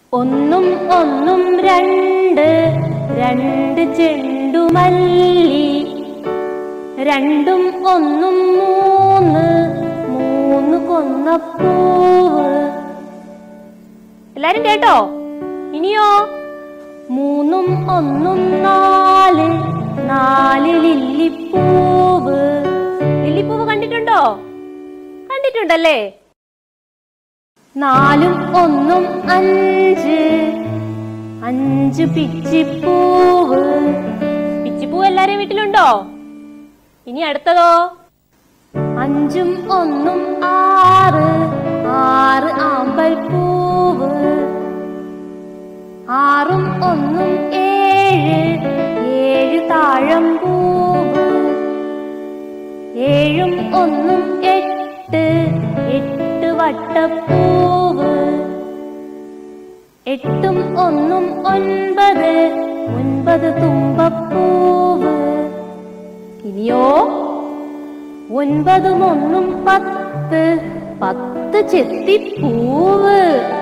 ഒന്നും ഒന്നും രണ്ട് രണ്ട് ചെണ്ടുമല്ലി രണ്ടും ഒന്നും മൂന്ന് മൂന്ന് കൊന്നപ്പൂവ് എല്ലാരും കേട്ടോ ഇനിയോ മൂന്നും ഒന്നും നാല് നാല് ലില്ലിപ്പൂവ് ലില്ലിപ്പൂവ് കണ്ടിട്ടുണ്ടോ കണ്ടിട്ടുണ്ടല്ലേ നാലും ഒന്നും അഞ്ച് അഞ്ച് പിച്ചിപ്പൂവ് പിച്ചിപ്പൂവ് എല്ലാരും വീട്ടിലുണ്ടോ ഇനി അടുത്തതോ അഞ്ചും ഒന്നും ആറ് ആറ് ആമ്പൽ പൂവ് ആറും ഒന്നും ഏഴ് ഏഴ് താഴം പൂവ് ഏഴും ഒന്നും എട്ട് എട്ട് വട്ടപ്പൂവ് എട്ടും ഒന്നും ഒൻപത് ഒൻപത് തുമ്പപ്പൂവ് ഇനിയോ ഒൻപതും ഒന്നും പത്ത് പത്ത് ചെത്തിപ്പൂവ്